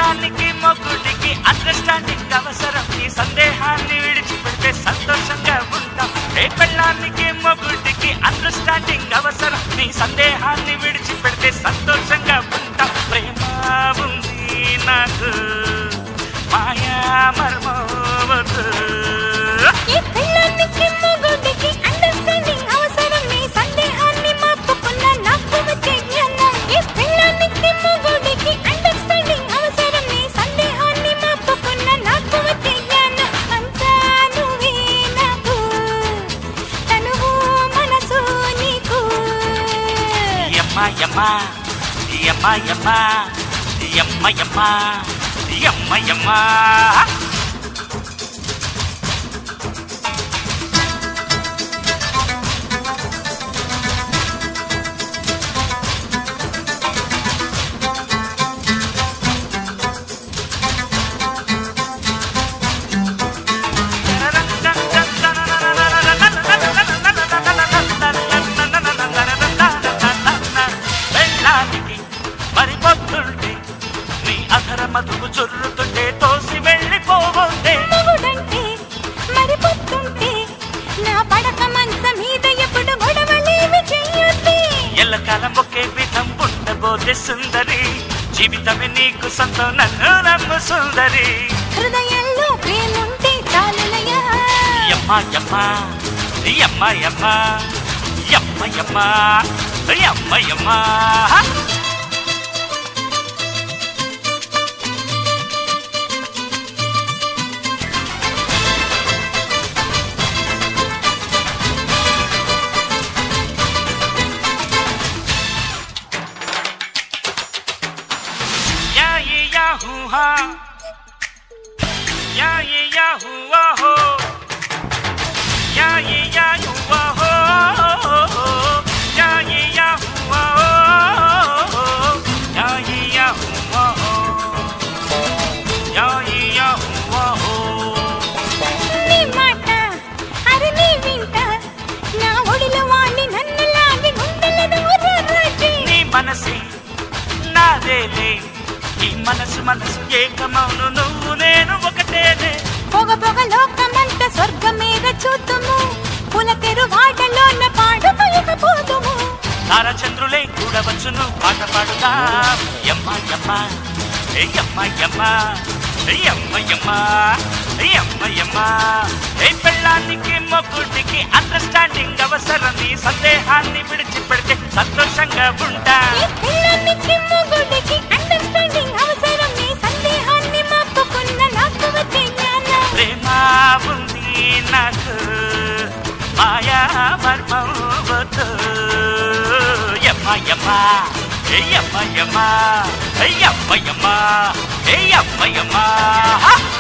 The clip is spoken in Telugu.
పెళ్ళానికి మొగుడికి అండర్స్టాండింగ్ అవసరం నీ సందేహాన్ని విడిచిపెడితే సంతోషంగా ఉంటాం ఏ పెళ్ళానికి మొగుడికి అండర్స్టాండింగ్ అవసరం నీ సందేహాన్ని విడిచిపెడితే సంతోషంగా ఉంటాం ప్రేమ ఉంది నాకు మాయా మర్మవద్దు ఈ పిల్లానికి మొగుడికి అండర్స్టాండింగ్ అవసరం నీ సందేహాన్ని మాపుకున్న నాకు వచ్చే జ్ఞానం ఈ పిల్లానికి మొగుడికి అండర్స్టాండింగ్ అవసరం నీ సందేహాన్ని మాపుకున్న నాకు వచ్చే జ్ఞానం అంతా నువ్వే నాకు తనువు మనసు నీకు యమ్మ యమ్మ యమ్మ యమ్మ యమ్మ యమ్మ యమ్మ యమ్మ వెళ్ళానికి మరి పొద్దుంటే నీ అధర మధువు చొర్రుతుంటే తోసి వెళ్ళిపోవద్దే మొగుడంటే మరి పొత్తుంటే నా పడక మంచ మీద ఎప్పుడు గొడవలేవి చెయ్యొద్దే ఎల్లకాలం ఒకే విధం ఉండబోతే సుందరి జీవితమే నీకు సొంతం నన్ను నమ్ము సుందరి హృదయంలో ప్రేముంటే చాలునయ్యా యమ్మ యమ్మ యమ్మ యమ్మ యమ్మ యమ్మ యమ్మ యమ్మ యా ఏ యా హూ హా యా ఏ యా హూ వా హో యా ఏ యా హూ వా హో యా ఏ యా హూ వా హో యా ఏ యా హూ వా హో యా ఏ యా హూ వా హో నీ మాట అరే నీ వింట నా ఒడిలో వాణ్ణి నన్ను లాగి గుండెల దూరాచి నీ మనసే నాదేలే ఈ మనసు మనసు ఏకమౌను నువ్వు నేను ఒకటేనే పొగ పొగ లోకమంత స్వర్గం మీద చూద్దుము పులకెరు వాటలోన పాడుతూ ఇక పోదుము తారచంద్రులే కూడవచ్చును పాట పాడుతా యమ్మ యమ్మ ఏ యమ్మ యమ్మ ఏ యమ్మ యమ్మ ఏ యమ్మ యమ్మ ఏ పెళ్ళానికి మొగుడికి అండర్స్టాండింగ్ అవసరం నీ సందేహాన్ని విడిచిపెడితే సంతోషంగా ఉంటా ఈ పిల్లానికి మొగుడికి అండర్స్టాండింగ్ అవసరం నీ సందేహాన్ని మాపుకున్న నాకు వచ్చే జ్ఞానం ప్రేమ ఉంది నాకు మాయా మర్మం వద్దు యమ్మ యమ్మ ఏ యమ్మ యమ్మ ఏ యమ్మ యమ్మ ఏ యమ్మ యమ్మ